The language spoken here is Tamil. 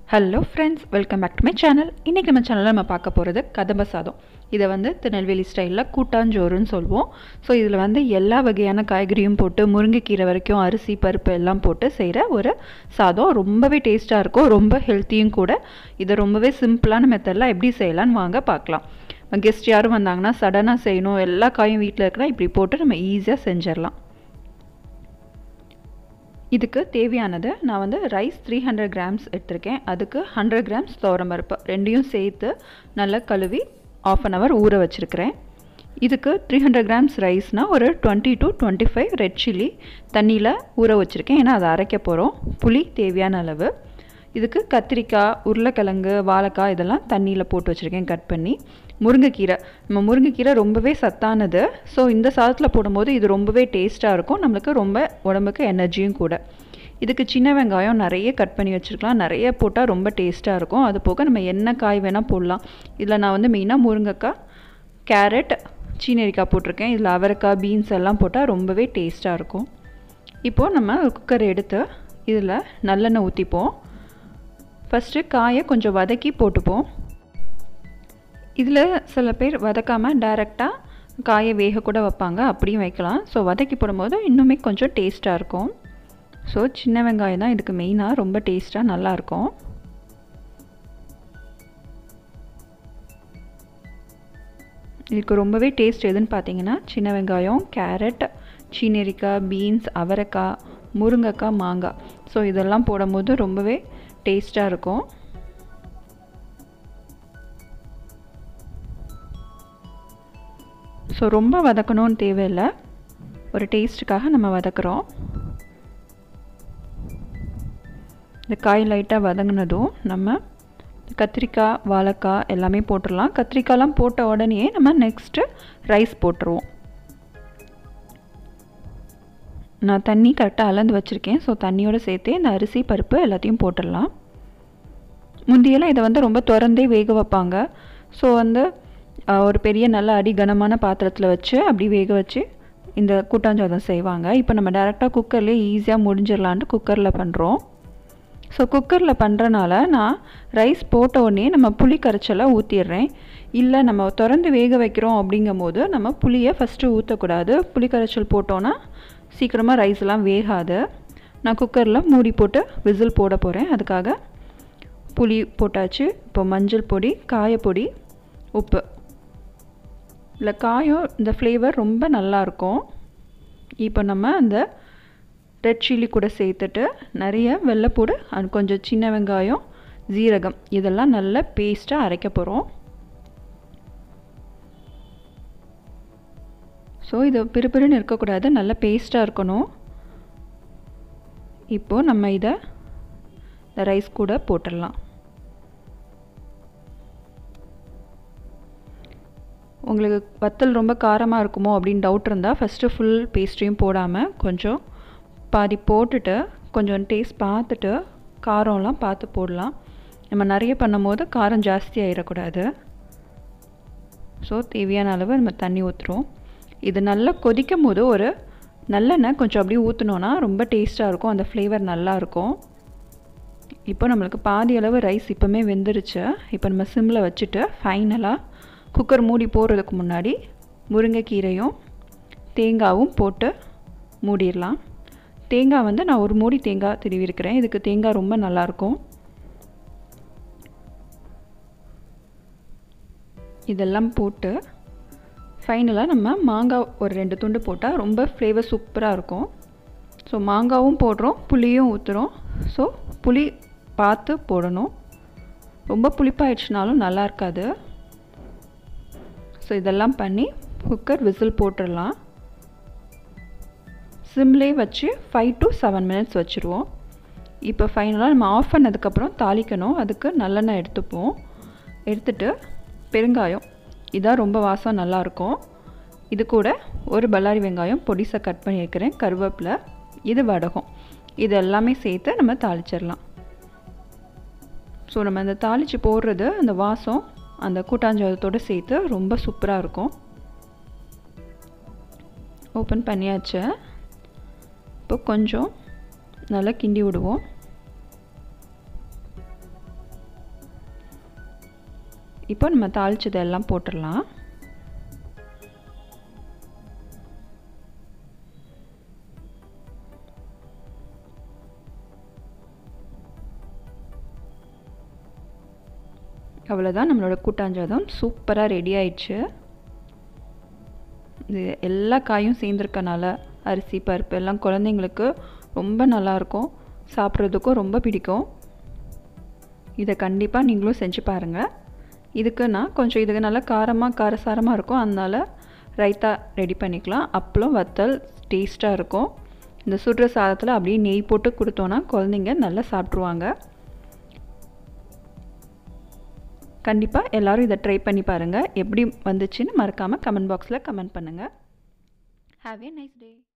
hello friends welcome back to my channel இன்றைக்கி நம்ம சேனலில் நம்ம பார்க்க போகிறது கதம்ப சாதம் இதை வந்து திருநெல்வேலி ஸ்டைலில் கூட்டாஞ்சோறுன்னு சொல்லுவோம் ஸோ இதில் வந்து எல்லா வகையான காய்கறியும் போட்டு முருங்கைக்கீரை வரைக்கும் அரிசி பருப்பு எல்லாம் போட்டு செய்கிற ஒரு சாதம் ரொம்பவே டேஸ்ட்டாக இருக்கும் ரொம்ப ஹெல்த்தியும் கூட இதை ரொம்பவே சிம்பிளான மெத்தடில் எப்படி செய்யலான்னு வாங்க பார்க்கலாம் கெஸ்ட் யாரும் வந்தாங்கன்னா சடனாக செய்யணும் எல்லா காயும் வீட்டில் இருக்குன்னா இப்படி போட்டு நம்ம ஈஸியாக செஞ்சிடலாம் இதுக்கு தேவையானது நான் வந்து ரைஸ் த்ரீ ஹண்ட்ரட் கிராம்ஸ் எடுத்திருக்கேன் அதுக்கு ஹண்ட்ரட் கிராம்ஸ் பருப்பு ரெண்டையும் சேர்த்து நல்லா கழுவி ஆஃப் அன் ஹவர் ஊற வச்சுருக்கிறேன் இதுக்கு த்ரீ ஹண்ட்ரட் கிராம்ஸ் ரைஸ்னால் ஒரு twenty to twenty five red chilli தண்ணியில் ஊற வச்சுருக்கேன் ஏன்னா அதை அரைக்க போகிறோம் புளி தேவையான அளவு இதுக்கு கத்திரிக்காய் உருளைக்கிழங்கு வாழைக்காய் இதெல்லாம் தண்ணியில் போட்டு வச்சுருக்கேன் கட் பண்ணி முருங்கைக்கீரை நம்ம முருங்கைக்கீரை ரொம்பவே சத்தானது ஸோ இந்த சாதத்தில் போடும்போது இது ரொம்பவே டேஸ்ட்டாக இருக்கும் நம்மளுக்கு ரொம்ப உடம்புக்கு எனர்ஜியும் கூட இதுக்கு சின்ன வெங்காயம் நிறைய கட் பண்ணி வச்சுருக்கலாம் நிறைய போட்டால் ரொம்ப டேஸ்ட்டாக இருக்கும் அது போக நம்ம என்ன காய் வேணால் போடலாம் இதில் நான் வந்து மெயினாக முருங்கைக்காய் கேரட் சீனரிக்காய் போட்டிருக்கேன் இதில் அவரைக்காய் பீன்ஸ் எல்லாம் போட்டால் ரொம்பவே டேஸ்ட்டாக இருக்கும் இப்போது நம்ம குக்கர் எடுத்து இதில் நல்லெண்ணெய் ஊற்றிப்போம் ஃபஸ்ட்டு காயை கொஞ்சம் வதக்கி போட்டுப்போம் இதில் சில பேர் வதக்காமல் டைரெக்டாக காயை வேக கூட வைப்பாங்க அப்படியும் வைக்கலாம் ஸோ வதக்கி போடும்போது இன்னுமே கொஞ்சம் டேஸ்ட்டாக இருக்கும் ஸோ சின்ன வெங்காயம் தான் இதுக்கு மெயினாக ரொம்ப டேஸ்ட்டாக நல்லாயிருக்கும் இதுக்கு ரொம்பவே டேஸ்ட் எதுன்னு பார்த்தீங்கன்னா சின்ன வெங்காயம் கேரட் சீனரிக்காய் பீன்ஸ் அவரைக்காய் முருங்கைக்காய் மாங்காய் ஸோ இதெல்லாம் போடும்போது ரொம்பவே டேஸ்ட்டாக இருக்கும் ஸோ ரொம்ப வதக்கணும்னு தேவையில்லை ஒரு டேஸ்ட்டுக்காக நம்ம வதக்குறோம் இந்த காய் லைட்டாக வதங்கினதும் நம்ம கத்திரிக்காய் வாழைக்காய் எல்லாமே போட்டுடலாம் கத்திரிக்காய்லாம் போட்ட உடனே நம்ம நெக்ஸ்ட்டு ரைஸ் போட்டுருவோம் நான் தண்ணி கரெக்டாக அளந்து வச்சுருக்கேன் ஸோ தண்ணியோடு சேர்த்து இந்த அரிசி பருப்பு எல்லாத்தையும் போட்டுடலாம் முந்தியெல்லாம் இதை வந்து ரொம்ப திறந்தே வேக வைப்பாங்க ஸோ வந்து ஒரு பெரிய நல்ல அடி கனமான பாத்திரத்தில் வச்சு அப்படி வேக வச்சு இந்த கூட்டாஞ்சாதம் செய்வாங்க இப்போ நம்ம டேரெக்டாக குக்கர்லேயே ஈஸியாக முடிஞ்சிடலான்ட்டு குக்கரில் பண்ணுறோம் ஸோ குக்கரில் பண்ணுறனால நான் ரைஸ் போட்ட உடனே நம்ம புளி கரைச்சலை ஊற்றிடுறேன் இல்லை நம்ம திறந்து வேக வைக்கிறோம் அப்படிங்கும் போது நம்ம புளியை ஃபஸ்ட்டு ஊற்றக்கூடாது புளி கரைச்சல் போட்டோன்னா சீக்கிரமாக ரைஸ்லாம் வேகாது நான் குக்கரில் மூடி போட்டு விசில் போட போகிறேன் அதுக்காக புளி போட்டாச்சு இப்போ மஞ்சள் பொடி காயப்பொடி உப்பு இல்லை காயம் இந்த ஃப்ளேவர் ரொம்ப நல்லாயிருக்கும் இப்போ நம்ம அந்த ரெட் சில்லி கூட சேர்த்துட்டு நிறைய வெள்ளைப்பூடு அது கொஞ்சம் சின்ன வெங்காயம் ஜீரகம் இதெல்லாம் நல்லா பேஸ்ட்டாக அரைக்க போகிறோம் ஸோ இது பிறுபிறுன்னு இருக்கக்கூடாது நல்ல பேஸ்ட்டாக இருக்கணும் இப்போது நம்ம இதை இந்த ரைஸ் கூட போட்டுடலாம் உங்களுக்கு வத்தல் ரொம்ப காரமாக இருக்குமோ அப்படின்னு டவுட் இருந்தால் ஃபஸ்ட்டு ஃபுல் பேஸ்ட்ரியும் போடாமல் கொஞ்சம் பாதி போட்டுட்டு கொஞ்சம் டேஸ்ட் பார்த்துட்டு காரம்லாம் பார்த்து போடலாம் நம்ம நிறைய பண்ணும் போது காரம் ஜாஸ்தி ஆகிடக்கூடாது ஸோ தேவையான அளவு நம்ம தண்ணி ஊற்றுறோம் இது நல்லா கொதிக்கும் போது ஒரு நல்லெண்ணெய் கொஞ்சம் அப்படியே ஊற்றினோன்னா ரொம்ப டேஸ்ட்டாக இருக்கும் அந்த ஃப்ளேவர் நல்லாயிருக்கும் இப்போ நம்மளுக்கு பாதி அளவு ரைஸ் இப்போமே வெந்துருச்சு இப்போ நம்ம சிம்மில் வச்சுட்டு ஃபைனலாக குக்கர் மூடி போடுறதுக்கு முன்னாடி முருங்கைக்கீரையும் தேங்காவும் போட்டு மூடிடலாம் தேங்காய் வந்து நான் ஒரு மூடி தேங்காய் திருவிருக்கிறேன் இதுக்கு தேங்காய் ரொம்ப நல்லாயிருக்கும் இதெல்லாம் போட்டு ஃபைனலாக நம்ம மாங்காய் ஒரு ரெண்டு துண்டு போட்டால் ரொம்ப ஃப்ளேவர் சூப்பராக இருக்கும் ஸோ மாங்காவும் போடுறோம் புளியும் ஊற்றுறோம் ஸோ புளி பார்த்து போடணும் ரொம்ப புளிப்பாயிடுச்சுனாலும் நல்லா இருக்காது ஸோ இதெல்லாம் பண்ணி குக்கர் விசில் போட்டுடலாம் சிம்லே வச்சு ஃபைவ் டு செவன் மினிட்ஸ் வச்சுருவோம் இப்போ ஃபைனலாக நம்ம ஆஃப் பண்ணதுக்கப்புறம் தாளிக்கணும் அதுக்கு நல்லெண்ணெய் எடுத்துப்போம் எடுத்துட்டு பெருங்காயம் இதான் ரொம்ப வாசம் நல்லாயிருக்கும் இது கூட ஒரு பல்லாரி வெங்காயம் பொடிசை கட் பண்ணி வைக்கிறேன் கருவேப்பிலை இது வடகம் இது எல்லாமே சேர்த்து நம்ம தாளிச்சிடலாம் ஸோ நம்ம அந்த தாளித்து போடுறது அந்த வாசம் அந்த கூட்டாஞ்சோளத்தோடு சேர்த்து ரொம்ப சூப்பராக இருக்கும் ஓப்பன் பண்ணியாச்சு இப்போ கொஞ்சம் நல்லா கிண்டி விடுவோம் இப்போ நம்ம தாளிச்சதெல்லாம் போட்டுடலாம் அவ்வளோதான் நம்மளோட கூட்டாஞ்சோதம் சூப்பராக ரெடி ஆயிடுச்சு இது எல்லா காயும் சேர்ந்துருக்கனால அரிசி பருப்பு எல்லாம் குழந்தைங்களுக்கு ரொம்ப நல்லாயிருக்கும் சாப்பிட்றதுக்கும் ரொம்ப பிடிக்கும் இதை கண்டிப்பாக நீங்களும் செஞ்சு பாருங்கள் இதுக்கு நான் கொஞ்சம் இதுக்கு நல்லா காரமாக காரசாரமாக இருக்கும் அதனால் ரைத்தா ரெடி பண்ணிக்கலாம் அப்பளம் வத்தல் டேஸ்ட்டாக இருக்கும் இந்த சுடுற சாதத்தில் அப்படியே நெய் போட்டு கொடுத்தோன்னா குழந்தைங்க நல்லா சாப்பிட்ருவாங்க கண்டிப்பாக எல்லோரும் இதை ட்ரை பண்ணி பாருங்கள் எப்படி வந்துச்சுன்னு மறக்காமல் கமெண்ட் பாக்ஸில் கமெண்ட் பண்ணுங்கள் ஹாவ் ஏ நைஸ் டே